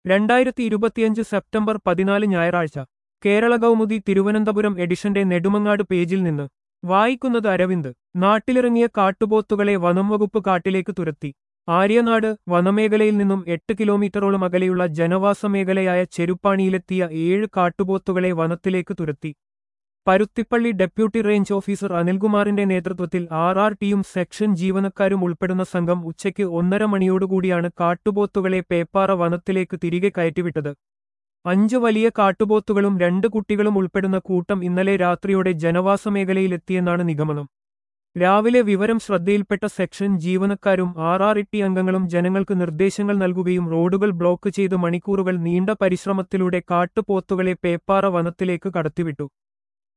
രണ്ടായിരത്തി ഇരുപത്തിയഞ്ച് സെപ്റ്റംബർ പതിനാല് ഞായറാഴ്ച കേരള കൗമുദി തിരുവനന്തപുരം എഡിഷന്റെ നെടുമങ്ങാട് പേജിൽ നിന്ന് വായിക്കുന്നത് അരവിന്ദ് നാട്ടിലിറങ്ങിയ കാട്ടുപോത്തുകളെ വനം വകുപ്പ് കാട്ടിലേക്ക് തുരത്തി ആര്യനാട് വനമേഖലയിൽ നിന്നും എട്ട് കിലോമീറ്ററോളം അകലെയുള്ള ജനവാസ മേഖലയായ ചെരുപ്പാണിയിലെത്തിയ ഏഴ് കാട്ടുപോത്തുകളെ വനത്തിലേക്ക് തുരത്തി പരുത്തിപ്പള്ളി ഡെപ്യൂട്ടി റേഞ്ച് ഓഫീസർ അനിൽകുമാറിന്റെ നേതൃത്വത്തിൽ ആർ ആർ ടിയും സെക്ഷൻ ജീവനക്കാരും ഉൾപ്പെടുന്ന സംഘം ഉച്ചയ്ക്ക് ഒന്നര മണിയോടുകൂടിയാണ് കാട്ടുപോത്തുകളെ പേപ്പാറ വനത്തിലേക്ക് തിരികെ കയറ്റിവിട്ടത് അഞ്ചു വലിയ കാട്ടുപോത്തുകളും രണ്ട് കുട്ടികളും ഉൾപ്പെടുന്ന കൂട്ടം ഇന്നലെ രാത്രിയോടെ ജനവാസ മേഖലയിലെത്തിയെന്നാണ് നിഗമനം രാവിലെ വിവരം ശ്രദ്ധയിൽപ്പെട്ട സെക്ഷൻ ജീവനക്കാരും ആർ ആർ ഇട്ടി അംഗങ്ങളും ജനങ്ങൾക്ക് നിർദ്ദേശങ്ങൾ നൽകുകയും റോഡുകൾ ബ്ലോക്ക് ചെയ്ത് മണിക്കൂറുകൾ നീണ്ട പരിശ്രമത്തിലൂടെ കാട്ടുപോത്തുകളെ പേപ്പാറ വനത്തിലേക്ക് കടത്തിവിട്ടു